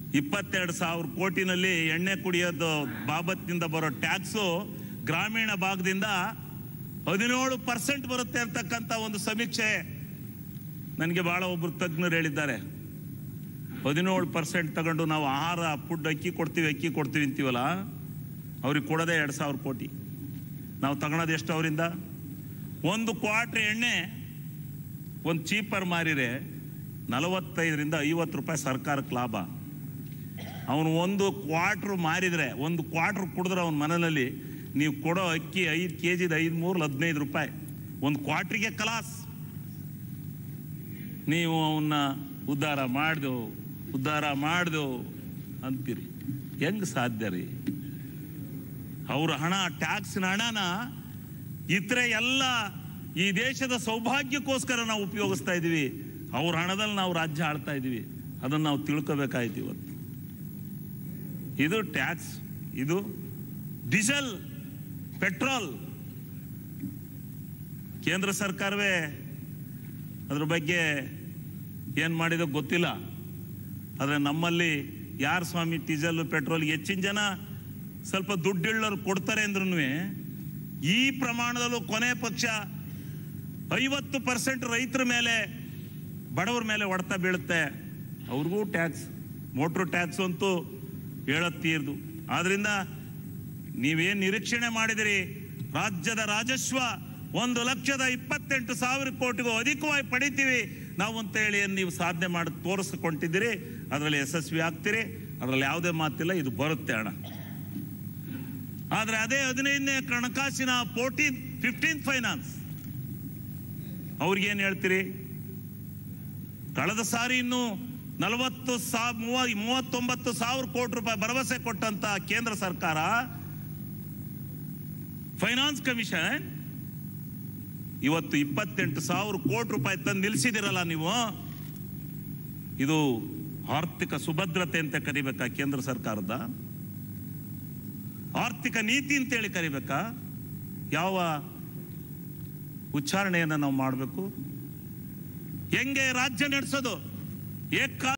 ಇಪ್ಪತ್ತೆರಡು ಸಾವಿರ ಕೋಟಿನಲ್ಲಿ ಎಣ್ಣೆ ಕುಡಿಯೋದು ಬಾಬತ್ನಿಂದ ಬರೋ ಟ್ಯಾಕ್ಸು ಗ್ರಾಮೀಣ ಭಾಗದಿಂದ ಹದಿನೇಳು ಪರ್ಸೆಂಟ್ ಬರುತ್ತೆ ಅಂತಕ್ಕಂಥ ಒಂದು ಸಮೀಕ್ಷೆ ನನಗೆ ಬಹಳ ಒಬ್ರು ತಜ್ಞರು ಹೇಳಿದ್ದಾರೆ ಹದಿನೇಳು ಪರ್ಸೆಂಟ್ ತಗೊಂಡು ನಾವು ಆಹಾರ ಫುಡ್ ಅಕ್ಕಿ ಕೊಡ್ತೀವಿ ಅಕ್ಕಿ ಕೊಡ್ತೀವಿ ಅಂತೀವಲ್ಲ ಅವ್ರಿಗೆ ಕೊಡೋದೇ ಎರಡು ಸಾವಿರ ಕೋಟಿ ನಾವು ತಗೊಳೋದು ಎಷ್ಟು ಅವರಿಂದ ಒಂದು ಕ್ವಾಟ್ರ್ ಎಣ್ಣೆ ಒಂದು ಚೀಪರ್ ಮಾರಿರೆ ನಲವತ್ತೈದರಿಂದ ಐವತ್ತು ರೂಪಾಯಿ ಸರ್ಕಾರಕ್ಕೆ ಲಾಭ ಅವನು ಒಂದು ಕ್ವಾಟ್ರ್ ಮಾರಿದ್ರೆ ಒಂದು ಕ್ವಾಟ್ರ್ ಕುಡಿದ್ರೆ ಅವನ ಮನೆಯಲ್ಲಿ ನೀವು ಕೊಡೋ ಅಕ್ಕಿ ಐದು ಕೆ ಜಿದು ಐದು ಮೂರು ಹದಿನೈದು ರೂಪಾಯಿ ಒಂದು ಕ್ವಾಟ್ರಿಗೆ ಕಲಾಸ್ ನೀವು ಅವನ್ನ ಉದ್ಧಾರ ಮಾಡ್ದೆವು ಉದ್ಧಾರ ಮಾಡ್ದೆವು ಅಂತೀರಿ ಹೆಂಗ್ ಸಾಧ್ಯ ರೀ ಅವ್ರ ಹಣ ಟ್ಯಾಕ್ಸಿನ ಹಣನ ಇತರೆ ಎಲ್ಲ ಈ ದೇಶದ ಸೌಭಾಗ್ಯಕ್ಕೋಸ್ಕರ ನಾವು ಉಪಯೋಗಿಸ್ತಾ ಇದೀವಿ ಅವ್ರ ಹಣದಲ್ಲಿ ನಾವು ರಾಜ್ಯ ಆಳ್ತಾ ಇದೀವಿ ಅದನ್ನು ನಾವು ತಿಳ್ಕೋಬೇಕಾಯ್ತು ಇವತ್ತು ಇದು ಟ್ಯಾಕ್ಸ್ ಇದು ಡೀಸೆಲ್ ಪೆಟ್ರೋಲ್ ಕೇಂದ್ರ ಸರ್ಕಾರವೇ ಅದ್ರ ಬಗ್ಗೆ ಏನು ಮಾಡಿದೋ ಗೊತ್ತಿಲ್ಲ ಆದರೆ ನಮ್ಮಲ್ಲಿ ಯಾರು ಸ್ವಾಮಿ ಡೀಸೆಲ್ ಪೆಟ್ರೋಲ್ ಹೆಚ್ಚಿನ ಜನ ಸ್ವಲ್ಪ ದುಡ್ಡಿಳ್ಳೋರು ಕೊಡ್ತಾರೆ ಅಂದ್ರೂ ಈ ಪ್ರಮಾಣದಲ್ಲೂ ಕೊನೆ ಪಕ್ಷ ಐವತ್ತು ಪರ್ಸೆಂಟ್ ರೈತರ ಮೇಲೆ ಬಡವರ ಮೇಲೆ ಹೊಡೆತ ಬೀಳುತ್ತೆ ಅವ್ರಿಗೂ ಟ್ಯಾಕ್ಸ್ ಮೋಟ್ರ್ ಟ್ಯಾಕ್ಸ್ ಅಂತೂ ಹೇಳತ್ತೀರ್ದು ಆದ್ರಿಂದ ನೀವೇನು ನಿರೀಕ್ಷಣೆ ಮಾಡಿದಿರಿ ರಾಜ್ಯದ ರಾಜಸ್ವ ಒಂದು ಲಕ್ಷದ ಇಪ್ಪತ್ತೆಂಟು ಸಾವಿರ ಕೋಟಿಗೂ ಅಧಿಕವಾಗಿ ಪಡಿತೀವಿ ನಾವು ಅಂತ ಹೇಳಿ ಏನ್ ನೀವು ಸಾಧನೆ ಮಾಡಿ ತೋರಿಸ್ಕೊಂಡಿದ್ದೀರಿ ಅದರಲ್ಲಿ ಯಶಸ್ವಿ ಆಗ್ತೀರಿ ಅದರಲ್ಲಿ ಯಾವುದೇ ಮಾತಿಲ್ಲ ಇದು ಬರುತ್ತೆ ಹಣ ಆದ್ರೆ ಅದೇ ಹದಿನೈದನೇ ಹಣಕಾಸಿನ ಫೋರ್ಟೀನ್ ಫಿಫ್ಟೀನ್ ಫೈನಾನ್ಸ್ ಅವ್ರಿಗೇನು ಹೇಳ್ತೀರಿ ಕಳೆದ ಸಾರಿ ಇನ್ನು ನಲವತ್ತು ಸಾ ಮೂವ ಮೂವತ್ತೊಂಬತ್ತು ಸಾವಿರ ಕೋಟಿ ರೂಪಾಯಿ ಭರವಸೆ ಕೊಟ್ಟಂತ ಕೇಂದ್ರ ಸರ್ಕಾರ ಫೈನಾನ್ಸ್ ಕಮಿಷನ್ ಇವತ್ತು ಇಪ್ಪತ್ತೆಂಟು ಸಾವಿರ ಕೋಟಿ ರೂಪಾಯಿ ತಂದು ನಿಲ್ಲಿಸಿದಿರಲ್ಲ ನೀವು ಇದು ಆರ್ಥಿಕ ಸುಭದ್ರತೆ ಅಂತ ಕರಿಬೇಕಾ ಕೇಂದ್ರ ಸರ್ಕಾರದ ಆರ್ಥಿಕ ನೀತಿ ಅಂತೇಳಿ ಕರಿಬೇಕಾ ಯಾವ ಉಚ್ಚಾರಣೆಯನ್ನು ನಾವು ಮಾಡಬೇಕು ಹೆಂಗೆ ರಾಜ್ಯ ನಡೆಸೋದು ಏಕ